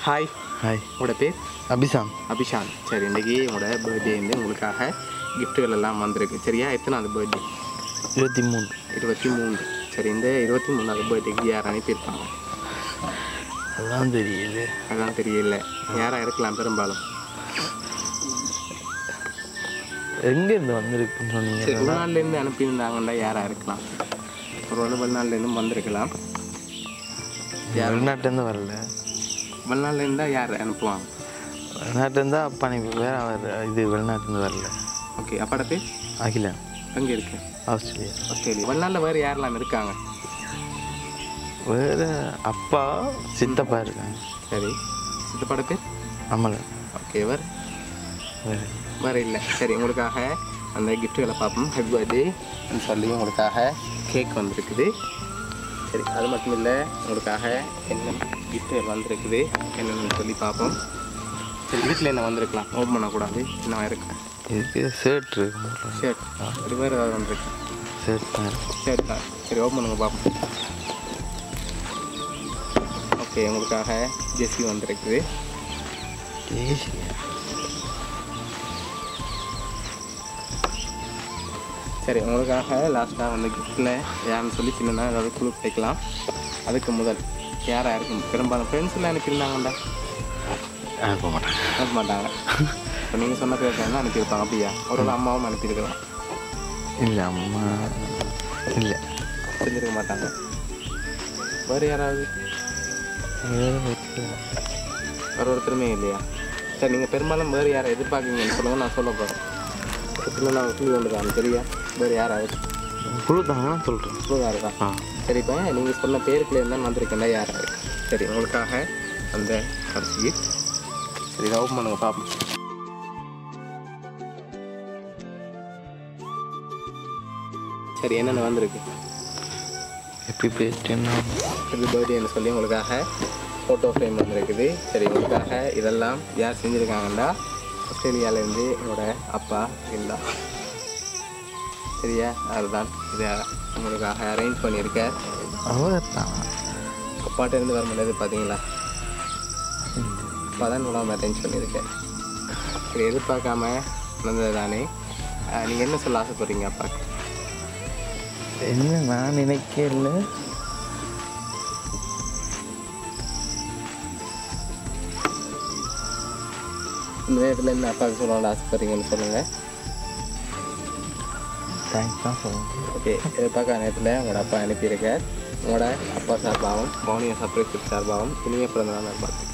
hi hi உங்களோட பேர் அபிசாம் அபிஷாந்த் சரி இன்றைக்கி உங்களோட பர்த்டே வந்து உங்களுக்காக கிஃப்ட்டுகள் எல்லாம் வந்திருக்கு சரியா எத்தனாவது பர்த்டே இருபத்தி மூணு இருபத்தி மூன்று சரி இந்த இருபத்தி மூணாவது பர்த்டேக்கு யார் அனுப்பியிருப்பாங்க அதான் தெரியல அதான் தெரியல யாராக இருக்கலாம் பெரும்பாலும் எங்கேருந்து வந்திருக்குன்னு சொன்னீங்க சரி வெளிநாட்டிலேருந்து அனுப்பியிருந்தாங்கன்னா யாராக இருக்கலாம் ஒரு வேளை வெளிநாட்டிலேருந்து வந்திருக்கலாம் வெளிநாட்டிலேருந்து வரல வெளிநாட்டிலேருந்தா யார் அனுப்புவாங்க வெளிநாட்டிலேருந்து அப்பா அனுப்பிப்பார் அவர் இது வெளிநாட்டிலேருந்து வரல ஓகே அப்பட பேர் அகிலன் அங்கே இருக்கு ஆஸ்திரேலியா ஆஸ்திரேலியா வெளிநாட்டில் வேறு யாரெல்லாம் இருக்காங்க வேறு அப்பா சித்தப்பா இருக்காங்க சரி சித்தப்பட பேர் அமலன் ஓகே வேறு வேறு வேறு இல்லை சரி உங்களுக்காக அந்த கிஃப்ட்டுகளை பார்ப்போம் ஹெப்பி பர்த்டே சொல்லி உங்களுக்காக கேக் வந்திருக்குது சரி அது மட்டும் இல்லை உங்களுக்காக என்ன கிஃப்ட்டுகள் வந்திருக்குது என்னென்னு சொல்லி பார்ப்போம் சரி வீட்டில் என்ன வந்திருக்கலாம் ஓப்பன் பண்ணக்கூடாது என்ன இருக்கு இதுக்கு ஷர்ட் இருக்கு ஷர்ட் இது வேறு ஏதாவது வந்திருக்கு ஷர்ட் தான் இருக்கு ஷர்ட் தான் சரி ஓப்பன் பண்ணுங்க பார்ப்போம் ஓகே உங்களுக்காக ஜெஸ்ஸி வந்திருக்குது தேசிய சரி உங்களுக்காக லாஸ்ட்டாக வந்து கிஃப்ட்டில் யாருன்னு சொல்லி சின்னதாக ஏதாவது குழு வைக்கலாம் அதுக்கு முதல் யாராக இருக்கும் பெரும்பாலும் ஃப்ரெண்ட்ஸ்லாம் அனுப்பியிருந்தாங்கண்டா அனுப்ப மாட்டேன் அனுப்ப மாட்டாங்க இப்போ நீங்கள் சொன்ன பேர் தான் அனுப்பியிருப்பாங்க அப்படியா ஒரு வேளை அம்மாவும் அனுப்பியிருக்கலாம் இல்லை அம்மா இல்லை செஞ்சிருக்க மாட்டாங்க வேறு யாராவது வேறு ஒருத்தர் வேறு ஒருத்தருமே இல்லையா சரி நீங்கள் பெரும்பாலும் வேறு யாரை எதிர்பார்க்குறீங்கன்னு சொல்லுங்க நான் சொல்ல போகிறேன் சின்ன நான் குழு ஒன்று தான் சரியா வேறு யாராவது கொடுத்தாங்கன்னா சொல்கிறேன் குழுவாக இருக்கா ஆ சரி இப்போ நீங்கள் சொன்ன பேருக்குள்ள இருந்தால் வந்திருக்கேன்டா யாராக இருக்கு சரி உங்களுக்காக அந்த அரிசி சரி இதை ஓப்பன் பண்ணுங்க பார்ப்போம் சரி என்னென்ன வந்திருக்கு ஹெப்பி பர்த்டேன்னா ஹாப்பி பர்த்டேன்னு சொல்லி உங்களுக்காக ஃபோட்டோ ஃப்ரேம் வந்திருக்குது சரி உங்களுக்காக இதெல்லாம் யார் செஞ்சுருக்காங்கண்டா ஆஸ்திரேலியாவிலேருந்து என்னோட அப்பா இல்லா சரியா அதுதான் இதை உங்களுக்காக அரேஞ்ச் பண்ணியிருக்கேன் அவர் தான் அப்பாட்ட இருந்து வர முடியாது பார்த்தீங்களா அப்பா தான் உணவு அரேஞ்ச் பண்ணியிருக்கேன் சரி எதிர்பார்க்காம நடந்தது தானே நீங்கள் என்ன சொல்ல ஆசைப்படுறீங்க அப்பாக்கு என்ன நான் நினைக்கல இந்த நேரத்தில் என்ன அப்பாவுக்கு சொல்லணும்னு ஆசைப்படுறீங்கன்னு சொல்லுங்கள் தேங்க்ஸ் தான் சொல்லுங்கள் ஓகே எதிர்பார்க்காத நேரத்தில் உங்களோட அப்பா அனுப்பியிருக்க உங்களோட அப்பா சார்பாகவும் மௌனிய சர்ப்ரைஸ் சார்பாகவும் இனிய பிறந்த நாள் பார்த்து